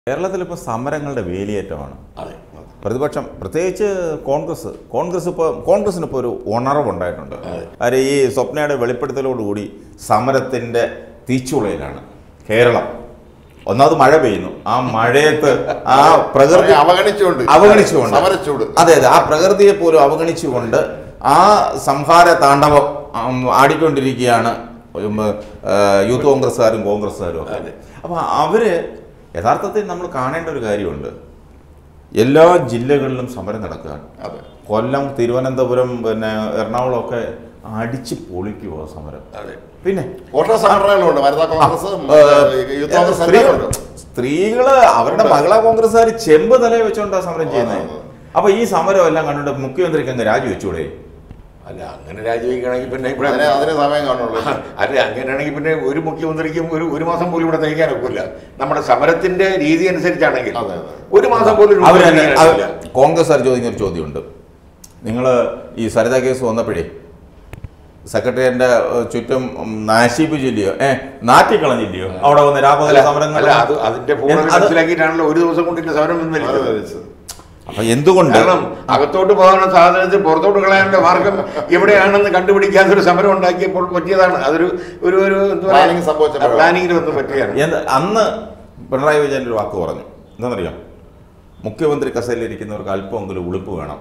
കേരളത്തിൽ ഇപ്പോൾ സമരങ്ങളുടെ വേലിയേറ്റമാണ് അതെ പ്രതിപക്ഷം പ്രത്യേകിച്ച് കോൺഗ്രസ് കോൺഗ്രസ് ഇപ്പോൾ കോൺഗ്രസിന് ഇപ്പോൾ ഒരു ഉണർവുണ്ടായിട്ടുണ്ട് കാര്യം ഈ സ്വപ്നയുടെ വെളിപ്പെടുത്തലോടുകൂടി സമരത്തിൻ്റെ തീച്ചുളയിലാണ് കേരളം ഒന്നാമത് മഴ പെയ്യുന്നു ആ മഴയത്ത് ആ പ്രകൃതി അവഗണിച്ചുകൊണ്ട് അവഗണിച്ചുകൊണ്ട് സമരച്ചൂട് അതെ അതെ ആ പ്രകൃതിയെ പോലും അവഗണിച്ചുകൊണ്ട് ആ സംഹാര താണ്ഡവം ഉം, ആടിക്കൊണ്ടിരിക്കുകയാണ് ഉം, ആ, യൂത്ത് കോൺഗ്രസ്സുകാരും കോൺഗ്രസ്സുകാരും ഒക്കെ അതെ. അപ്പോൾ അവര് യഥാർത്ഥത്തിൽ നമ്മൾ കാണേണ്ട ഒരു കാര്യമുണ്ട് എല്ലാ ജില്ലകളിലും സമരം നടക്കുകയാണ് അതെ കൊല്ലം തിരുവനന്തപുരം പിന്നെ എറണാകുളം ഒക്കെ അടിച്ച് പൊളിക്കുക സമരം അതെ പിന്നെ വോട്ടർ സംഘടനകളുണ്ട് വനിതാ കോൺഗ്രസ് യൂത്ത് കോൺഗ്രസ് സ്ത്രീകൾ എല്ലാമുണ്ട്. സ്ത്രീകള് അവരുടെ മകളാ കോൺഗ്രസ്സുകാർ ചെമ്പ് തലയെ വെച്ചോണ്ടാ സമരം ചെയ്യുന്നത് അതെ, അപ്പൊ ഈ സമരം എല്ലാം കണ്ടുകൊണ്ട് മുഖ്യമന്ത്രിക്ക് അങ്ങ് രാജിവെച്ചൂടെ അല്ല അങ്ങനെ രാജിവെക്കുകയാണെങ്കിൽ പിന്നെ ഇവിടെ അതിനെ അതിനെ സമയം കാണുള്ളൂ അല്ല അങ്ങനെയാണെങ്കിൽ പിന്നെ ഒരു മുഖ്യമന്ത്രിക്കും ഒരു ഒരു മാസം പോലും ഇവിടെ നയിക്കാൻ ഒക്കില്ല നമ്മുടെ സമരത്തിന്റെ രീതി അനുസരിച്ചാണെങ്കിൽ അതെ, അതെ. ഒരു മാസം പോലും ഒരു അവർ മുഖ്യമന്ത്രി തന്നെ നയിക്കില്ല. കോൺഗ്രസ്സുകാർ ചോദിക്കുന്ന ഒരു ചോദ്യമുണ്ട് നിങ്ങൾ ഈ സരിത കേസ് വന്നപ്പോഴേ സെക്രട്ടറിയുടെ ചുറ്റും ഉം, നശിപ്പിച്ചില്ലയോ ഏ നാറ്റിക്കളഞ്ഞില്ലയോ അവിടെ വന്ന് രാപകല അല്ല സമരങ്ങൾ അല്ല, അത് അതിന്റെ ഫോൺ അത് മനസ്സിലാക്കിയിട്ടാണല്ലോ ഒരു ദിവസം കൊണ്ട് ഇതിന്റെ സമരം ഒന്നും അത് വലിച്ചത്. വലിച്ചത്. അപ്പൊ എന്തുകൊണ്ട് കാരണം അകത്തോട്ട് പോകാനുള്ള സാധനത്തിൽ പുറത്തോട്ട് കളയാനുള്ള മാർഗം എവിടെയാണെന്ന് കണ്ടുപിടിക്കാത്ത ഒരു സമരം ഉണ്ടാക്കിയപ്പോൾ പറ്റിയതാണ് അതൊരു ഒരു ഒരു Planning സംഭവിച്ചപ്പോഴാണ്. പ്ലാനിങ്ങിൽ വന്ന് പറ്റിയാണ് എന്ത് അന്ന് പിണറായി വിജയൻ ഒരു വാക്ക് പറഞ്ഞു എന്താണെന്നറിയാം മുഖ്യമന്ത്രി കസേരയിലിരിക്കുന്നവർക്ക് അല്പമെങ്കിലും ഉളുപ്പ് വേണം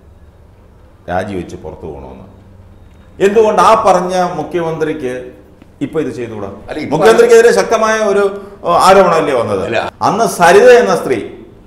രാജിവെച്ച് പുറത്തു പോകണമെന്ന് എന്തുകൊണ്ട് ആ പറഞ്ഞ മുഖ്യമന്ത്രിക്ക് ഇപ്പൊ ഇത് ചെയ്തുകൂടാ അല്ല, ഇപ്പൊ മുഖ്യമന്ത്രിക്കെതിരെ ശക്തമായ ഒരു ഏഹ്, ആരോപണമല്ലേ വന്നത് അല്ല. അന്ന് സരിത എന്ന സ്ത്രീ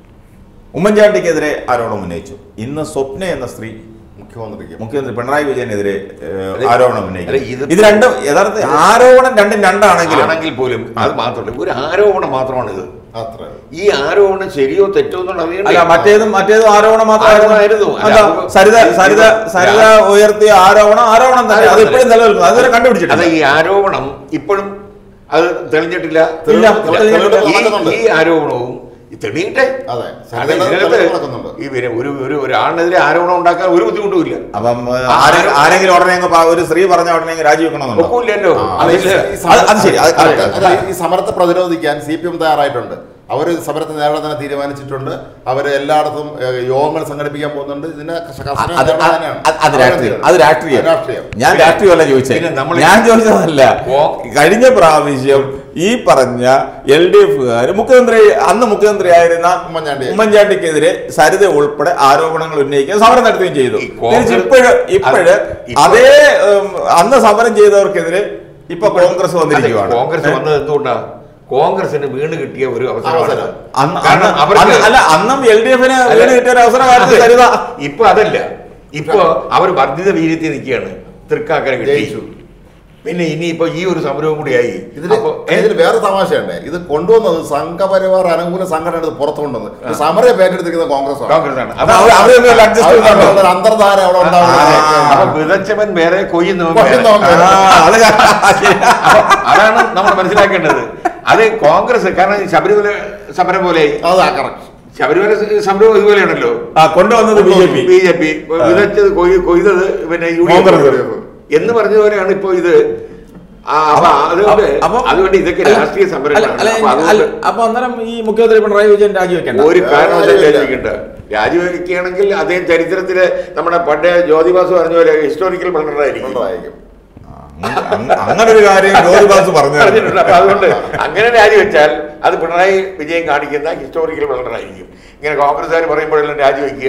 ഉമ്മൻചാണ്ടിക്കെതിരെ ആരോപണം ഉന്നയിച്ചു ഇന്ന് സ്വപ്ന എന്ന സ്ത്രീ മുഖ്യമന്ത്രിക്ക് മുഖ്യമന്ത്രി പിണറായി വിജയനെതിരെ ഏഹ്, അല്ല, ആരോപണം അല്ല, ഉന്നയിച്ചു ഇത് ഇത് രണ്ടും യഥാർത്ഥ ആരോപണം രണ്ടും രണ്ടാണെങ്കിലും ആണെങ്കിൽ പോലും അത് മാത്രമല്ല ഒരു ആരോപണം മാത്രമാണ് ഇത് അത്ര ഈ ആരോപണം ശരിയോ തെറ്റോ എന്നുള്ള അറിയണ്ടേ? അല്ല മറ്റേതും മറ്റേതും ആരോപണം മാത്രമായിരുന്നു ആരോപണമായിരുന്നു. അല്ല, എന്താ, അപ്പൊ- സരിത സരിത സരിത ഉയർത്തിയ ആരോപണം ആരോപണം തന്നെ അത് ഇപ്പോഴും നിലനിൽക്കുന്നു അതുവരെ അതെ കണ്ടുപിടിച്ചിട്ടില്ല ഈ ആരോപണം ഇപ്പോഴും അത് തെളിഞ്ഞിട്ടില്ല ഇല്ല, തെളിഞ്ഞിട്ടില്ല. ഈ- നടക്കുന്നുണ്ട്. ഈ ആരോപണവും ഈ തെളിയട്ടെ അതെ. അത് തെളിവ് ഇതിനകത്ത് നടക്കുന്നുണ്ട്. ഈ പിന്നെ ഒരു ഒരു ഒരാളിനെതിരെ ആരോപണം ഉണ്ടാക്കാൻ ഒരു ബുദ്ധിമുട്ടും ഇല്ല അപ്പം ഏഹ്, ആരെ- ആരെങ്കിലും ഉടനെ അങ്ങ് പ- ഒരു സ്ത്രീ പറഞ്ഞ ഉടനെ അങ്ങ് രാജിവെക്കണമെന്നുണ്ടോ ഒക്കില്ലല്ലോ ആ, അതില്ല ഈ സമരത്തെ- അത് അത് ശരി, അത് അതെ, correct. അതെ, ഈ സമരത്തെ പ്രതിരോധിക്കാൻ സി പി എം തയ്യാറായിട്ടുണ്ട് അവർ സമരത്തെ നേരിടാൻ തന്നെ തീരുമാനിച്ചിട്ടുണ്ട് അവർ എല്ലായിടത്തും ഏഹ്, യോഗങ്ങൾ സംഘടിപ്പിക്കാൻ പോകുന്നുണ്ട് ഇതിനെ കർശന അത് അത് നേരിടാൻ തന്നെയാണ്. അത് അത് രാഷ്ട്രീയം അത് രാഷ്ട്രീയം രാഷ്ട്രീയം ഞാൻ രാഷ്ട്രീയമല്ല ചോദിച്ചത് പിന്നെ നമ്മൾ- ഞാൻ ചോദിച്ചതല്ല ഓ. കഴിഞ്ഞ പ്രാവശ്യം ഈ പറഞ്ഞ എൽ ഡി എഫുകാർ മുഖ്യമന്ത്രി അന്ന് മുഖ്യമന്ത്രി ആയിരുന്ന ഉമ്മൻചാണ്ടി. ഉമ്മൻചാണ്ടിക്കെതിരെ സരിത ഉൾപ്പെടെ ആരോപണങ്ങൾ ഉന്നയിക്കാൻ സമരം നടത്തുകയും ചെയ്തു ഈ കോൺഗ്രസ്- തിരിച്ച് ഇപ്പോഴ് ഇപ്പോഴ് അത് ഇപ്പോ- അതേ ഉം, അന്ന് സമരം ചെയ്തവർക്കെതിരെ ഇപ്പൊ കോൺഗ്രസ് അതെ, വന്നിരിക്കുകയാണ് കോൺഗ്രസ് വന്നത് എന്തുകൊണ്ടാ കോൺഗ്രസിന് വീണ് കിട്ടിയ ഒരു അവസരമാണ് അവസരം. അന്ന് കാരണം അന്ന് അവർക്ക് അന്ന് അല്ല അന്നും എൽ ഡി എഫിന് അല്ല, വീട് കിട്ടിയ ഒരു അവസരമായിരുന്നു അതെ. സരിത ഇപ്പൊ അതല്ല ഇപ്പൊ അവർ വർദ്ധിത വീര്യത്തിൽ നിൽക്കുകയാണ് തൃക്കാക്കര കിട്ടി ജയിച്ചു. പിന്നെ ഇനിയിപ്പോ ഈ ഒരു സമരവും കൂടിയായി ഇതിന് അപ്പൊ ഏ, ഇതിൽ വേറെ തമാശയുണ്ട് ഇത് കൊണ്ടുവന്നത് സംഘപരിവാർ അനുകൂല സംഘടന ഇത് പുറത്തു കൊണ്ടുവന്നത് സമരം ഏറ്റെടുത്തിരിക്കുന്ന കോൺഗ്രസ് കോൺഗ്രസ് ആണ് അപ്പൊ അപ്പൊ അവര് അവര് തമ്മിൽ adjust ചെയ്യുന്നുണ്ടോ? ഒരു അന്തർധാര അവിടെ ആ, ഉണ്ടാവുന്നത് അപ്പൊ വിതച്ചവൻ വേറെ കൊയ്യുന്നവൻ വേറെ. കൊയ്യുന്നവൻ വേറെ. ആ, അത് അപ്പൊ അതാണ് നമ്മൾ മനസ്സിലാക്കേണ്ടത് അത് കോൺഗ്രസ് കാരണം ഈ ശബരിമല സമരം പോലെ അതാ കറക്റ്റ് ശബരിമല സമരം ഇതുപോലെയാണല്ലോ ആ കൊണ്ടുവന്നത് B J P B J P വിതച്ചത് കൊയ്- കൊയ്തത് പിന്നെ യു ഡി കോൺഗ്രസ്. എഫ് എന്ന് പറഞ്ഞതുപോലെയാണ് ഇപ്പൊ ഇത് ആ, അപ്പൊ അതുകൊണ്ട് അപ്പൊ- അതുകൊണ്ട് ഇതൊക്കെ അല്ല, രാഷ്ട്രീയ അല്ല, സമരങ്ങളാണ് അല്ല, അപ്പൊ അല്ല, അതുകൊണ്ട് അപ്പൊ അന്നേരം ഈ മുഖ്യമന്ത്രി പിണറായി വിജയൻ രാജിവെക്കണ്ട ഒരു കാരണവശാലും കാര്യമില്ല. രാജിവെക്കണ്ട രാജിവെക്കുകയാണെങ്കിൽ അദ്ദേഹം ചരിത്രത്തില് നമ്മുടെ പണ്ടേ ജ്യോതിബാസ് പറഞ്ഞ പോലെ ഹിസ്റ്റോറിക്കൽ ബൾഡറായിരിക്കും ഉണ്ടായിരിക്കും അങ്ങ- അങ്ങനെ ഒരു കാര്യം ജോലിബാസ് പറഞ്ഞു പറഞ്ഞിട്ടുണ്ട് അപ്പൊ അതുകൊണ്ട് അങ്ങനെ രാജിവെച്ചാൽ അത് പിണറായി വിജയൻ കാണിക്കുന്ന ഹിസ്റ്റോറിക്കൽ ബൾഡറായിരിക്കും ഇങ്ങനെ കോൺഗ്രസ്സുകാർ പറയുമ്പോഴെല്ലാം രാജിവെക്കുക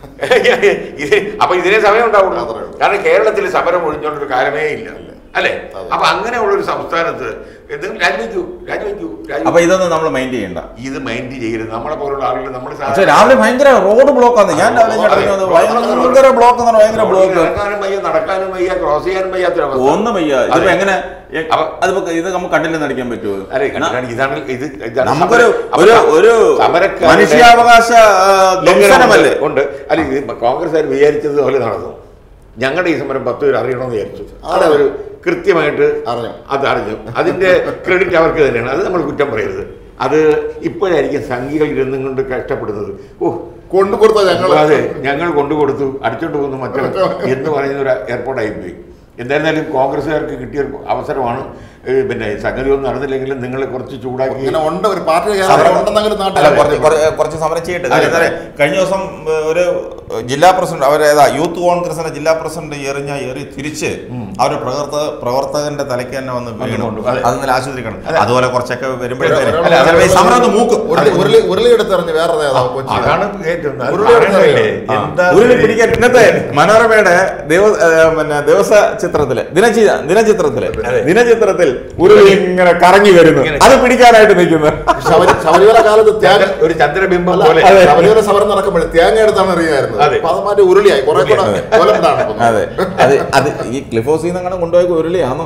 ഇത് അപ്പൊ ഇതിനെ സമയം ഉണ്ടാവുള്ളൂ അത്രേ ഉള്ളൂ. കാരണം കേരളത്തിൽ സമരം ഒഴിഞ്ഞോണ്ടൊരു കാലമേ ഇല്ല അല്ലെ അതെ. അപ്പൊ അങ്ങനെയുള്ള ഒരു സംസ്ഥാനത്ത് എന്തെങ്കിലും രാജിവെക്കൂ രാജിവെക്കൂ രാജിവെക്കൂ. അപ്പൊ ഇതൊന്നും നമ്മൾ മൈൻഡ് ചെയ്യണ്ട ഇത് മൈൻഡ് ചെയ്യരുത് നമ്മളെ പോലുള്ള ആളുകൾ നമ്മുടെ പക്ഷെ രാവിലെ ഭയങ്കര റോഡ് ബ്ലോക്ക് ആണ് ഞാൻ രാവിലെ ഇങ്ങോട്ട് ഇറങ്ങി വന്നത് ഭയങ്കര ബ്ലോക്ക് എന്നാണ് ഭയങ്കര ബ്ലോക്ക് നടക്കാനും വയ്യ നടക്കാനും വയ്യ ക്രോസ് ചെയ്യാനും വയ്യാത്തൊരവസ്ഥ ഒന്നും വയ്യ ഇതിപ്പോ അതെ. എങ്ങനെ എ- അപ്പൊ- അതിപ്പോ ഇത് നമുക്ക് കണ്ടില്ലെന്ന് നടിക്കാൻ പറ്റുമോ അല്ലെ കണ്ടിട്ടാണ് ഇതാണ് ഇത് ഇതാണ് നമുക്കൊരു സമരം. അപ്പൊ ഒരു സ- ഒരു സമരക്കാരുടെ മനുഷ്യാവകാശ ആ, ദംശനമല്ലേ ഉണ്ട് അല്ല ഇത് കോൺഗ്രസ്സുകാർ വിചാരിച്ചത് പോലെ നടന്നു ഞങ്ങളുടെ ഈ സമരം പത്ത് പേര് അറിയണമെന്ന് വിചാരിച്ചു അവിടെ അവർ കൃത്യമായിട്ട് അറിഞ്ഞു. അത് അറിഞ്ഞു അതിന്റെ ക്രെഡിറ്റ് അവർക്ക് തന്നെയാണ് അത് നമ്മൾ കുറ്റം പറയരുത് അത് ഇപ്പോഴായിരിക്കും സംഘികൾ ഇരുന്നും കൊണ്ട് കഷ്ടപ്പെടുന്നത് ഓ കൊണ്ടുകൊടുത്ത ഞങ്ങൾ അതെ ഞങ്ങൾ കൊണ്ടുകൊടുത്തു അടിച്ചോണ്ട് പോകുന്നു മറ്റോ എന്ന് പറയുന്ന ഒരു എയർപോർട്ടായി പോയി എന്തായിരുന്നാലും കോൺഗ്രസ്സുകാർക്ക് കിട്ടിയ ഒരു അവസരമാണ് ഏ, പിന്നെ സംഗതി ഒന്നും നടന്നില്ലെങ്കിലും നിങ്ങളെ കുറച്ച് ചൂടാക്കി ഇങ്ങനെ ഉണ്ട് ഒരു പാർട്ടി സമരം- ഉണ്ടെന്നെങ്കിലും അല്ല, നാട്ടിൽ കുറച്ച് കുറച്ച് കുറച്ച് സമരം ചെയ്യട്ടെ കാര്യം എന്താ പറയാ, കഴിഞ്ഞ ദിവസം ഏഹ്, ഒരു ജില്ലാ പ്രസിഡന്റ് അവരേതാ യൂത്ത് കോൺഗ്രസിന്റെ ജില്ലാ പ്രസിഡന്റ് എറിഞ്ഞ എറി തിരിച്ച് അവരുടെ പ്രവർത്തക പ്രവർത്തകന്റെ തലയ്ക്ക് തന്നെ വന്ന് വീണു കൊണ്ടു. അതെ. അത് ഇന്നലെ ആശുപത്രിക്കണം അതെ. അതുപോലെ കുറച്ചൊക്കെ വരുമ്പോഴത്തേനും ഒരാൾ- ഒരാൾ- ചിലപ്പോ ഈ സമരം ഒന്ന് മൂക്കും ഉരുളി ഉരുളി ഉരുളി എടുത്തെറിഞ്ഞ് വേറെ നേതാവ് കൊച്ചി അതാണ് ഏറ്റവും അത് ഉരുളി പറയണ്ടല്ലേ? ആ. എന്താ ഉരുളി പിടിക്കാൻ ഇന്നത്തെ മനോരമയുടെ ദേവ ഏഹ്, പിന്നെ ദിവസ ചിത്രത്തില് ദിനചി ദിനചിത്രത്തില് അതെ. ദിനചിത്രത്തിൽ ഉരുളി ഇങ്ങനെ കറങ്ങി വരുന്നു ഇങ്ങനെ. അത് പിടിക്കാനായിട്ട് നിൽക്കുന്നു ശബരി ശബരിമല കാലത്ത് ത്യാഗ ചന്ദ്ര- ഒരു ചന്ദ്രബിംബം അല്ല, പോലെ അതെ. ശബരിമല സമരം നടക്കുമ്പോൾ തേങ്ങ എടുത്താണ് എറിയായിരുന്നത് അതെ. അപ്പൊ അത് മാറ്റി ഉരുളിയായി കുറെ കൂടെ കൊലണ്ടാണ് ഇപ്പൊ. അതെ അത് അത് ഈ ക്ലിഫ് ഹൗസിൽ നിന്ന് അങ്ങനെ കൊണ്ടുപോയ ഉരുളിയാണോ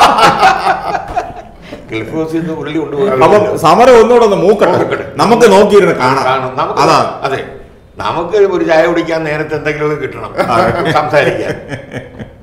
ഗൾഫ് ഹൗസിൽ നിന്ന് ഉരുളി കൊണ്ടുപോയി അപ്പം സമരം ഒന്നുകൂടെ ഒന്ന് മൂക്കട്ടെ മൂക്കട്ടെ. നമുക്ക് നോക്കിയിരുന്ന് കാണാം കാണും നമുക്ക് അതാണ് അതെ നമുക്ക് ഒരു ചായ കുടിക്കാൻ നേരത്തെ എന്തെങ്കിലുമൊക്കെ കിട്ടണം സംസാരിക്കാൻ